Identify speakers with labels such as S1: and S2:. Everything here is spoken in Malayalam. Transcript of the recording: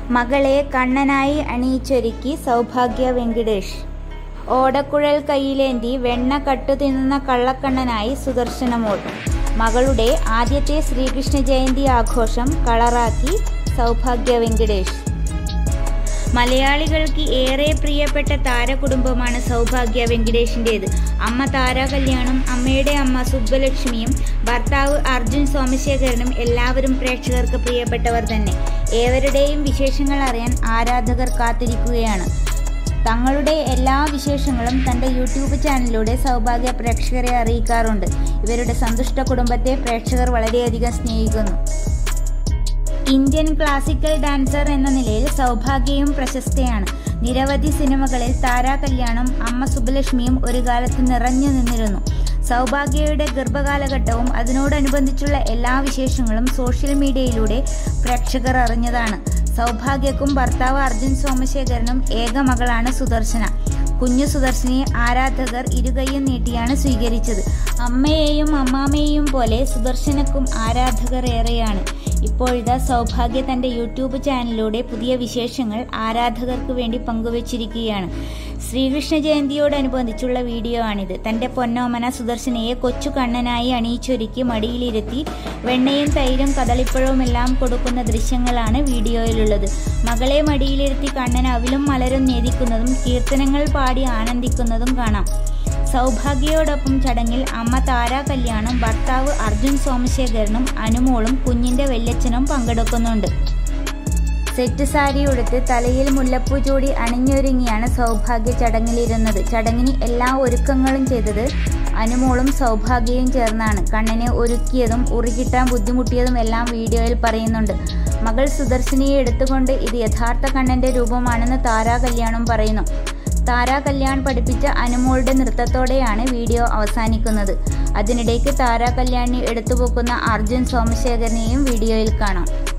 S1: മകളെ കണ്ണനായി അണിയിച്ചൊരുക്കി സൗഭാഗ്യ വെങ്കിടേഷ് ഓടക്കുഴൽ കയ്യിലേന്തി വെണ്ണ കട്ടു തിന്നുന്ന കള്ളക്കണ്ണനായി സുദർശനമോൾ മകളുടെ ആദ്യത്തെ ശ്രീകൃഷ്ണ ജയന്തി ആഘോഷം കളറാക്കി സൗഭാഗ്യ വെങ്കിടേഷ് മലയാളികൾക്ക് ഏറെ പ്രിയപ്പെട്ട താരകുടുംബമാണ് സൗഭാഗ്യ വെങ്കിടേഷിൻ്റേത് അമ്മ താര കല്യാണും അമ്മയുടെ അമ്മ സുബ്ബലക്ഷ്മിയും ഭർത്താവ് അർജുൻ സോമശേഖരനും എല്ലാവരും പ്രേക്ഷകർക്ക് പ്രിയപ്പെട്ടവർ തന്നെ ഏവരുടെയും വിശേഷങ്ങൾ അറിയാൻ ആരാധകർ കാത്തിരിക്കുകയാണ് തങ്ങളുടെ എല്ലാ വിശേഷങ്ങളും തൻ്റെ യൂട്യൂബ് ചാനലിലൂടെ സൗഭാഗ്യ പ്രേക്ഷകരെ അറിയിക്കാറുണ്ട് ഇവരുടെ സന്തുഷ്ട കുടുംബത്തെ പ്രേക്ഷകർ വളരെയധികം സ്നേഹിക്കുന്നു ഇന്ത്യൻ ക്ലാസിക്കൽ ഡാൻസർ എന്ന നിലയിൽ സൗഭാഗ്യയും പ്രശസ്തയാണ് നിരവധി സിനിമകളിൽ താരാ കല്യാണും അമ്മ സുബ്ബലക്ഷ്മിയും ഒരു കാലത്ത് നിറഞ്ഞു നിന്നിരുന്നു സൗഭാഗ്യയുടെ ഗർഭകാലഘട്ടവും അതിനോടനുബന്ധിച്ചുള്ള എല്ലാ വിശേഷങ്ങളും സോഷ്യൽ മീഡിയയിലൂടെ പ്രേക്ഷകർ അറിഞ്ഞതാണ് സൗഭാഗ്യക്കും ഭർത്താവ് അർജുൻ സോമശേഖരനും ഏക മകളാണ് സുദർശന കുഞ്ഞു സുദർശനെ ആരാധകർ ഇരുകൈയും നീട്ടിയാണ് സ്വീകരിച്ചത് അമ്മയെയും അമ്മാമ്മയെയും പോലെ സുദർശനക്കും ആരാധകർ ഏറെയാണ് ഇപ്പോഴിതാ സൗഭാഗ്യ തൻ്റെ യൂട്യൂബ് ചാനലിലൂടെ പുതിയ വിശേഷങ്ങൾ ആരാധകർക്ക് വേണ്ടി പങ്കുവച്ചിരിക്കുകയാണ് ശ്രീകൃഷ്ണ ജയന്തിയോടനുബന്ധിച്ചുള്ള വീഡിയോ ആണിത് തൻ്റെ പൊന്നോമന സുദർശനയെ കൊച്ചു കണ്ണനായി അണിയിച്ചൊരുക്കി മടിയിലിരുത്തി വെണ്ണയും തൈരും കദളിപ്പഴവുമെല്ലാം കൊടുക്കുന്ന ദൃശ്യങ്ങളാണ് വീഡിയോയിലുള്ളത് മകളെ മടിയിലിരുത്തി കണ്ണൻ അവിലും മലരും നേദിക്കുന്നതും കീർത്തനങ്ങൾ പാടി ആനന്ദിക്കുന്നതും കാണാം സൗഭാഗ്യയോടൊപ്പം ചടങ്ങിൽ അമ്മ താര കല്യാണും ഭർത്താവ് അർജുൻ സോമശേഖരനും അനുമോളും കുഞ്ഞിന്റെ വല്യച്ഛനും പങ്കെടുക്കുന്നുണ്ട് സെറ്റ് സാരി ഉടുത്ത് തലയിൽ മുല്ലപ്പൂ ചൂടി അണിഞ്ഞൊരുങ്ങിയാണ് സൗഭാഗ്യ ചടങ്ങിലിരുന്നത് ചടങ്ങിന് എല്ലാ ഒരുക്കങ്ങളും ചെയ്തത് അനുമോളും സൗഭാഗ്യയും ചേർന്നാണ് കണ്ണനെ ഒരുക്കിയതും ഉറുകിട്ടാൻ ബുദ്ധിമുട്ടിയതും എല്ലാം വീഡിയോയിൽ പറയുന്നുണ്ട് മകൾ സുദർശിനിയെ എടുത്തുകൊണ്ട് ഇത് യഥാർത്ഥ കണ്ണന്റെ രൂപമാണെന്ന് താരാ കല്യാണം പറയുന്നു താരാ കല്യാൺ പഠിപ്പിച്ച അനുമോളുടെ നൃത്തത്തോടെയാണ് വീഡിയോ അവസാനിക്കുന്നത് അതിനിടയ്ക്ക് താരാ കല്യാണി എടുത്തുപോക്കുന്ന അർജുൻ സോമശേഖരനെയും വീഡിയോയിൽ കാണാം